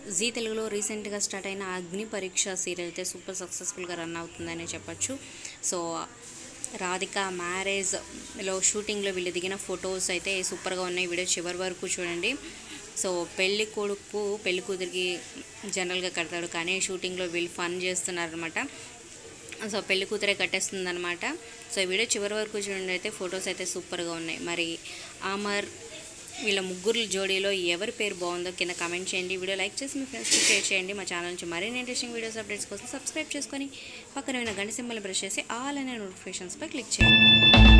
G తెలుగులో రీసెంట్గా start అయిన అగ్ని పరీక్ష సీరియల్ అయితే సూపర్ సక్సెస్ఫుల్గా రన్ అవుతుందని చెప్పొచ్చు సో రాధిక మ్యారేజ్లో షూటింగ్లో వీళ్ళు దిగిన ఫొటోస్ అయితే సూపర్గా ఉన్నాయి వీడియో చివరి వరకు చూడండి సో పెళ్లి కొడుకు పెళ్లి కూతురికి జనరల్గా కడతాడు కానీ షూటింగ్లో వీళ్ళు ఫన్ చేస్తున్నారనమాట సో పెళ్లి కూతురే కట్టేస్తుంది అనమాట సో ఈ వీడియో చివరి వరకు చూడండి అయితే ఫొటోస్ అయితే సూపర్గా ఉన్నాయి మరి ఆమర్ వీళ్ళ ముగ్గురు జోడీలో ఎవరి పేరు బాగుందో కింద కామెంట్ చేయండి వీడియో లైక్ చేసి మీ ఫ్రెండ్స్కి షేర్ చేయండి మా ఛానల్ నుంచి మరిన్ని ఇంట్రెస్టింగ్ వీడియోస్ అప్డేట్స్ కోసం సబ్స్క్రైబ్ చేసుకొని పక్కన ఉన్న గంట సింబల్ ప్రెస్ చేసి ఆల్ అనే నోటిఫికేషన్స్పై క్లిక్ చేయండి